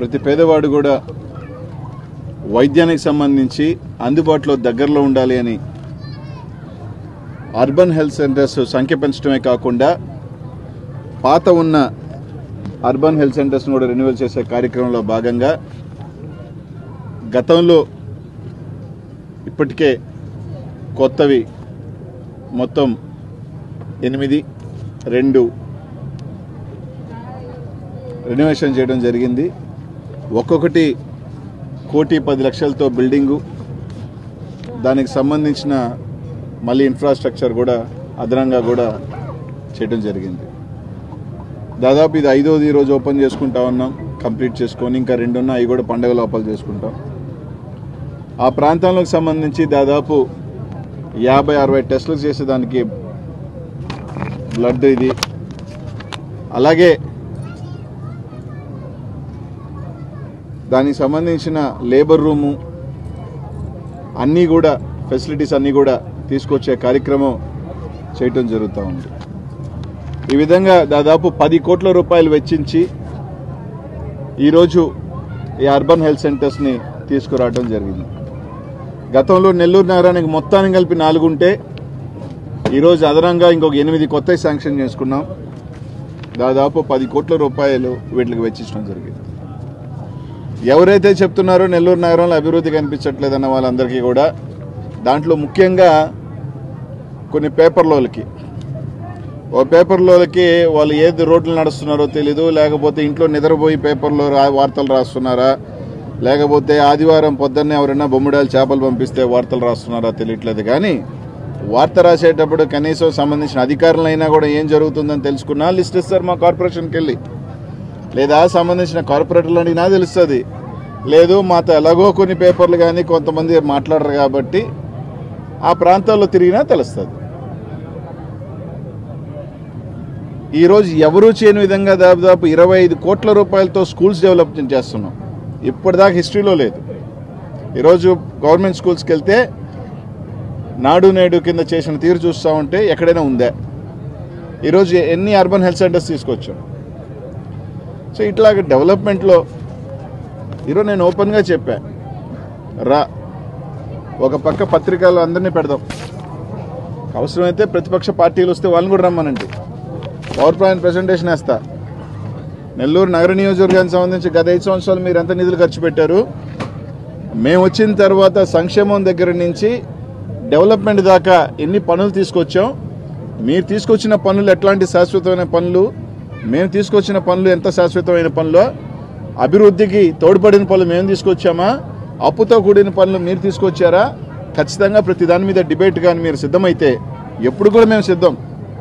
ప్రతి పేదవాడు కూడా వైద్యానికి సంబంధించి అందుబాటులో దగ్గరలో ఉండాలి అని అర్బన్ హెల్త్ సెంటర్స్ సంఖ్య పెంచడమే కాకుండా పాత ఉన్న అర్బన్ హెల్త్ సెంటర్స్ను కూడా రెన్యువల్ చేసే కార్యక్రమంలో భాగంగా గతంలో ఇప్పటికే కొత్తవి మొత్తం ఎనిమిది రెండు రెనోవేషన్ చేయడం జరిగింది ఒక్కొక్కటి కోటి పది లక్షలతో బిల్డింగు దానికి సంబంధించిన మళ్ళీ ఇన్ఫ్రాస్ట్రక్చర్ కూడా అదనంగా కూడా చేయడం జరిగింది దాదాపు ఇది ఐదోది రోజు ఓపెన్ చేసుకుంటా ఉన్నాం కంప్లీట్ చేసుకొని ఇంకా రెండున్న అవి కూడా పండగ లోపల చేసుకుంటాం ఆ ప్రాంతంలోకి సంబంధించి దాదాపు యాభై అరవై టెస్టులు చేసేదానికి బ్లడ్ ఇది అలాగే దానికి సంబంధించిన లేబర్ రూము అన్నీ కూడా ఫెసిలిటీస్ అన్నీ కూడా తీసుకొచ్చే కార్యక్రమం చేయటం జరుగుతూ ఉంది ఈ విధంగా దాదాపు పది కోట్ల రూపాయలు వెచ్చించి ఈరోజు ఈ అర్బన్ హెల్త్ సెంటర్స్ని తీసుకురావడం జరిగింది గతంలో నెల్లూరు నగరానికి మొత్తాన్ని కలిపి నాలుగు ఉంటే ఈరోజు అదనంగా ఇంకొక ఎనిమిది కొత్త శాంక్షన్ చేసుకున్నాం దాదాపు పది కోట్ల రూపాయలు వీటికి వెచ్చించడం జరిగింది ఎవరైతే చెప్తున్నారో నెల్లూరు నగరంలో అభివృద్ధి కనిపించట్లేదన్న వాళ్ళందరికీ కూడా దాంట్లో ముఖ్యంగా కొన్ని పేపర్లోలకి ఓ పేపర్లోకి వాళ్ళు ఏది రోడ్లు నడుస్తున్నారో తెలీదు లేకపోతే ఇంట్లో నిద్రపోయి పేపర్లో రా వార్తలు రాస్తున్నారా లేకపోతే ఆదివారం పొద్దున్నే ఎవరైనా బొమ్మిడాలు చేపలు పంపిస్తే వార్తలు రాస్తున్నారా తెలియట్లేదు కానీ వార్త రాసేటప్పుడు కనీసం సంబంధించిన అధికారులైనా కూడా ఏం జరుగుతుందని తెలుసుకున్నా లిస్ట్ ఇస్తారు మా కార్పొరేషన్కి వెళ్ళి లేదా సంబంధించిన కార్పొరేటర్లు అడిగినా తెలుస్తుంది లేదు మాతో ఎలాగో కొన్ని పేపర్లు కానీ కొంతమంది మాట్లాడరు కాబట్టి ఆ ప్రాంతాల్లో తిరిగినా తెలుస్తుంది ఈరోజు ఎవరూ చేయని విధంగా దాదాపు ఇరవై ఐదు కోట్ల రూపాయలతో స్కూల్స్ డెవలప్మెంట్ చేస్తున్నాం ఇప్పటిదాకా హిస్టరీలో లేదు ఈరోజు గవర్నమెంట్ స్కూల్స్కి వెళ్తే నాడు నేడు కింద చేసిన తీరు చూస్తూ ఉంటే ఎక్కడైనా ఉందా ఈరోజు ఎన్ని అర్బన్ హెల్త్ సెంటర్స్ తీసుకొచ్చాం సో ఇట్లాగ డెవలప్మెంట్లో ఈరోజు నేను ఓపెన్గా చెప్పా రా ఒక పక్క పత్రికలు అందరినీ పెడదాం అవసరమైతే ప్రతిపక్ష పార్టీలు వస్తే వాళ్ళని కూడా రమ్మనండి పవర్ పాయింట్ ప్రజెంటేషన్ వేస్తా నెల్లూరు నగర నియోజకవర్గానికి సంబంధించి గత ఐదు సంవత్సరాలు మీరు ఎంత నిధులు ఖర్చు పెట్టారు మేము వచ్చిన తర్వాత సంక్షేమం దగ్గర నుంచి డెవలప్మెంట్ దాకా ఎన్ని పనులు తీసుకొచ్చాం మీరు తీసుకొచ్చిన పనులు ఎట్లాంటి శాశ్వతమైన పనులు మేము తీసుకొచ్చిన పనులు ఎంత శాశ్వతమైన పనులు అభివృద్ధికి తోడ్పడిన పనులు మేము తీసుకొచ్చామా అప్పుతో కూడిన పనులు మీరు తీసుకొచ్చారా ఖచ్చితంగా ప్రతి దాని మీద డిబేట్ కానీ మీరు సిద్ధమైతే ఎప్పుడు కూడా మేము సిద్ధం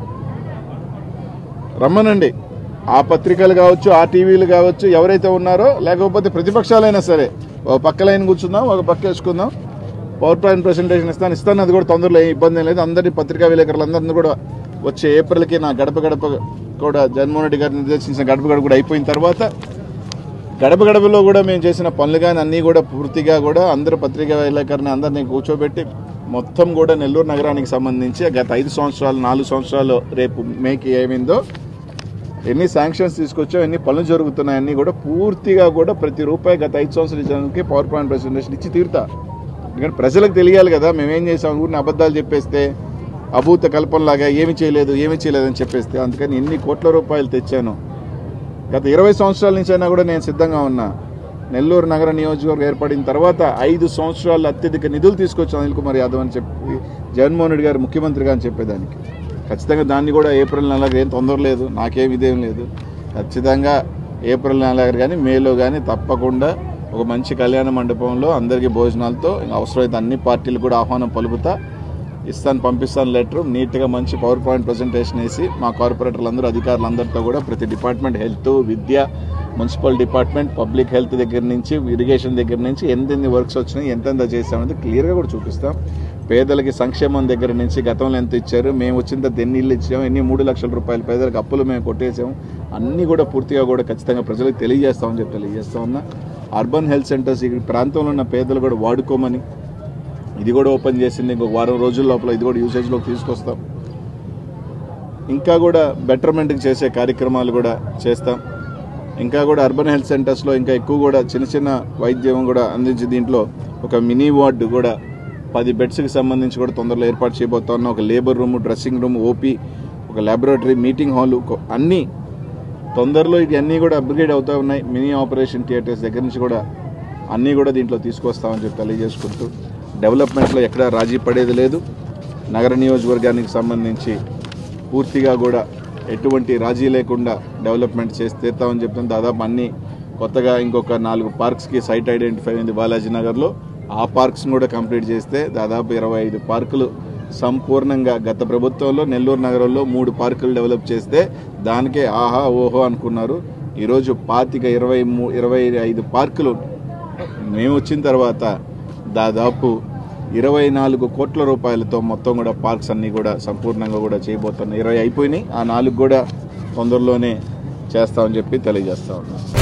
రమ్మనండి ఆ పత్రికలు కావచ్చు ఆ టీవీలు కావచ్చు ఎవరైతే ఉన్నారో లేకపోతే ప్రతిపక్షాలైనా సరే ఒక పక్క లైన్ కూర్చుందాం ఒక పక్క వేసుకుందాం పవర్ పాయింట్ ప్రెసెంటేషన్ ఇస్తాను ఇస్తాను అది కూడా తొందరలో ఏ ఇబ్బంది ఏం లేదు అందరి పత్రికా విలేకరులందరినీ కూడా వచ్చే ఏప్రిల్కి నా గడప గడప కూడా జగన్మోహన్ రెడ్డి గారు నిర్దేశించిన గడప గడప కూడా అయిపోయిన తర్వాత గడప గడపలో కూడా మేము చేసిన పనులు కానీ అన్నీ కూడా పూర్తిగా కూడా అందరు పత్రికా విలేకరుని అందరినీ కూర్చోబెట్టి మొత్తం కూడా నెల్లూరు నగరానికి సంబంధించి గత ఐదు సంవత్సరాలు నాలుగు సంవత్సరాలు రేపు మేకి ఏమైందో ఎన్ని శాంక్షన్స్ తీసుకొచ్చాం ఎన్ని పనులు జరుగుతున్నాయన్నీ కూడా పూర్తిగా కూడా ప్రతి రూపాయి గత ఐదు సంవత్సరాల జనానికి పవర్ పాయింట్ ప్రెసెంటేషన్ ఇచ్చి తీరుతా ఎందుకంటే ప్రజలకు తెలియాలి కదా మేమేం చేసాం ఊరిని అబద్ధాలు చెప్పేస్తే అభూత కల్పనలాగా ఏమి చేయలేదు ఏమి చేయలేదని చెప్పేస్తే అందుకని ఎన్ని కోట్ల రూపాయలు తెచ్చాను గత ఇరవై సంవత్సరాల నుంచి అయినా కూడా నేను సిద్ధంగా ఉన్నా నెల్లూరు నగర నియోజకవర్గం ఏర్పడిన తర్వాత ఐదు సంవత్సరాలు అత్యధిక నిధులు తీసుకొచ్చాను అనిల్ కుమార్ యాదవ్ అని చెప్పి జగన్మోహన్ రెడ్డి గారు ముఖ్యమంత్రిగా అని చెప్పేదానికి ఖచ్చితంగా దాన్ని కూడా ఏప్రిల్ నెలకు ఏం తొందర లేదు నాకేం ఇదేం లేదు ఖచ్చితంగా ఏప్రిల్ నెల కానీ మేలో కానీ తప్పకుండా ఒక మంచి కళ్యాణ మండపంలో అందరికీ భోజనాలతో ఇంకా అవసరమైతే అన్ని పార్టీలు కూడా ఆహ్వానం పలుకుతా ఇస్తాను పంపిస్తాను లెటర్ నీట్గా మంచి పవర్ పాయింట్ ప్రజెంటేషన్ వేసి మా కార్పొరేటర్లు అందరూ అధికారులు అందరితో కూడా ప్రతి డిపార్ట్మెంట్ హెల్త్ విద్య మున్సిపల్ డిపార్ట్మెంట్ పబ్లిక్ హెల్త్ దగ్గర నుంచి ఇరిగేషన్ దగ్గర నుంచి ఎంతెన్ని వర్క్స్ వచ్చినాయి ఎంతెంత చేసామనేది క్లియర్గా కూడా చూపిస్తాం పేదలకి సంక్షేమం దగ్గర నుంచి గతంలో ఎంత ఇచ్చారు మేము వచ్చిన తర్వాత ఎన్ని ఇల్లు ఇచ్చాము ఎన్ని మూడు లక్షల రూపాయలు పేదలకు అప్పులు మేము కొట్టేసాము అన్నీ కూడా పూర్తిగా కూడా ఖచ్చితంగా ప్రజలకు తెలియజేస్తామని చెప్పి తెలియజేస్తా ఉన్నా అర్బన్ హెల్త్ సెంటర్స్ ఈ ప్రాంతంలో ఉన్న పేదలు కూడా వాడుకోమని ఇది కూడా ఓపెన్ చేసింది ఇంకొక వారం రోజుల లోపల ఇది కూడా యూసేజ్లోకి తీసుకొస్తాం ఇంకా కూడా బెటర్మెంట్కి చేసే కార్యక్రమాలు కూడా చేస్తాం ఇంకా కూడా అర్బన్ హెల్త్ సెంటర్స్లో ఇంకా ఎక్కువ కూడా చిన్న చిన్న వైద్యం కూడా అందించి దీంట్లో ఒక మినీ వార్డు కూడా పది బెడ్స్కి సంబంధించి కూడా తొందరలో ఏర్పాటు చేయబోతా ఉన్నాం ఒక labour room dressing room OP ఒక ల్యాబొరేటరీ మీటింగ్ హాల్ అన్నీ తొందరలో ఇవన్నీ కూడా అప్గ్రేడ్ అవుతూ ఉన్నాయి మినీ ఆపరేషన్ థియేటర్స్ దగ్గర నుంచి కూడా అన్నీ కూడా దీంట్లో తీసుకొస్తామని చెప్పి తెలియజేసుకుంటూ డెవలప్మెంట్లో ఎక్కడ రాజీ పడేది లేదు నగర నియోజకవర్గానికి సంబంధించి పూర్తిగా కూడా ఎటువంటి రాజీ లేకుండా డెవలప్మెంట్ చేసి తీర్తామని చెప్తాను దాదాపు అన్ని కొత్తగా ఇంకొక నాలుగు పార్క్స్కి సైట్ ఐడెంటిఫై అయింది బాలాజీ నగర్లో ఆ పార్క్స్ కూడా కంప్లీట్ చేస్తే దాదాపు ఇరవై ఐదు పార్కులు సంపూర్ణంగా గత ప్రభుత్వంలో నెల్లూరు నగరంలో మూడు పార్కులు డెవలప్ చేస్తే దానికే ఆహా ఓహో అనుకున్నారు ఈరోజు పాతిక ఇరవై మూ ఇరవై ఐదు పార్కులు మేము వచ్చిన తర్వాత దాదాపు ఇరవై నాలుగు కోట్ల రూపాయలతో మొత్తం కూడా పార్క్స్ అన్నీ కూడా సంపూర్ణంగా కూడా చేయబోతున్నాయి ఇరవై అయిపోయినాయి ఆ నాలుగు కూడా తొందరలోనే చేస్తామని చెప్పి తెలియజేస్తా ఉన్నాం